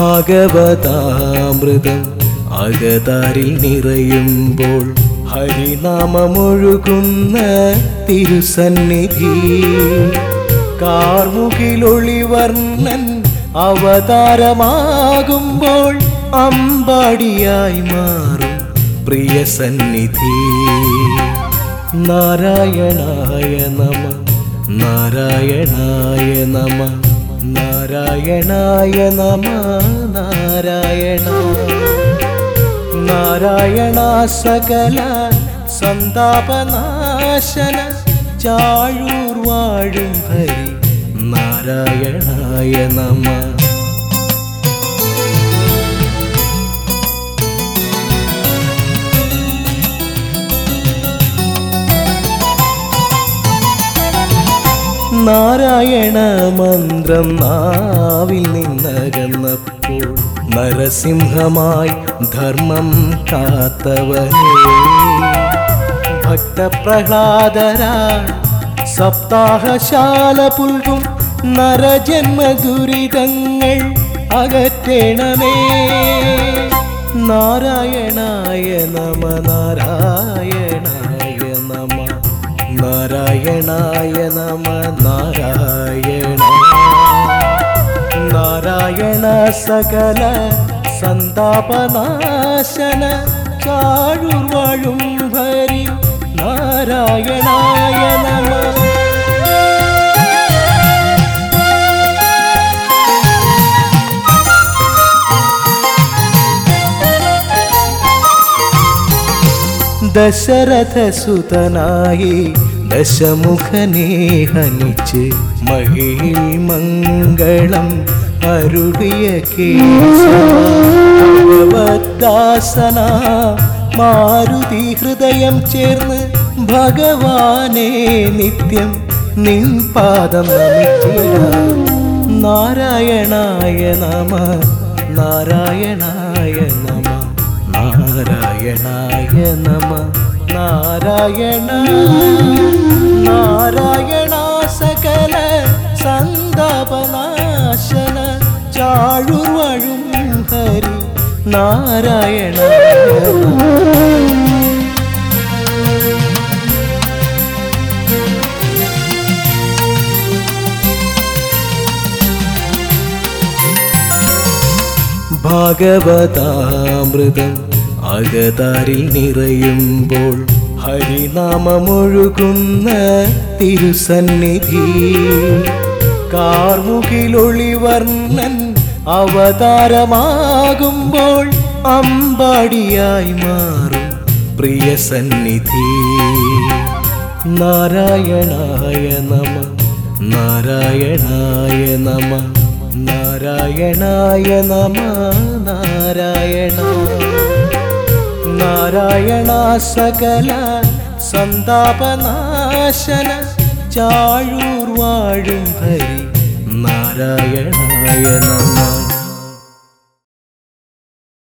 ഭാഗവതാമൃതം അകതാരിൽ നിറയുമ്പോൾ ഹരിനാമമൊഴുകുന്ന തിരുസന്നിധി കാർമുകിലൊളിവർണ്ണൻ അവതാരമാകുമ്പോൾ അമ്പാടിയായി മാറും പ്രിയ സന്നിധി നാരായണായ നമ നാരായണായ നമ നാരായണായ നമ നാരായണ നാരായണ സകല സന്താപനാശന ചാഴൂർ വാഴും ഹരി നാരായണായ നമ നാരായണ മന്ത്രം നാവിൽ നിന്നകന്നപ്പോൾ നരസിംഹമായി ധർമ്മം കാത്തവനേ ഭക്തപ്രഹ്ലാദരാ സപ്താഹശാല പുൽകും നരജന്മ ദുരിതങ്ങൾ അകറ്റണമേ നാരായണായ നമ നാരായണായ നമ നാരായണായ നമ നാരായണ നാരായണ സകല സന്താപനാശന ചാഴൂർ വാഴും ഹരി നാരായണായ നമ ദശരഥസുതനായി ദശമുഖനെ ഹനിച്ച് മഹിൽ മംഗളം അരുളിയ കേശവദാസന മാരുതി ഹൃദയം ചേർന്ന് ഭഗവാനെ നിത്യം നിൻ പാദം നമിക്കാം നാരായണായ നമ നാരായണായ നമ നാരായണായ നമ നാരായണ നാരായണ സകല സന്താപനാശന ചാഴൂർ വഴും ഹരി നാരായണ ഭാഗവതാമൃതം അകതാരിൽ നിറയുമ്പോൾ ഹരിനാമമൊഴുകുന്ന തിരുസന്നിധി കാർമുകിലൊളിവർണ്ണൻ അവതാരമാകുമ്പോൾ അമ്പാടിയായി മാറും പ്രിയ സന്നിധി നാരായണായ നമ നാരായണായ നമ നാരായണായ നമ നാരായണ നാരായണ സകല സന്താപനാശന ചാഴൂർ വാഴും ഹരി നാരായണായ നമ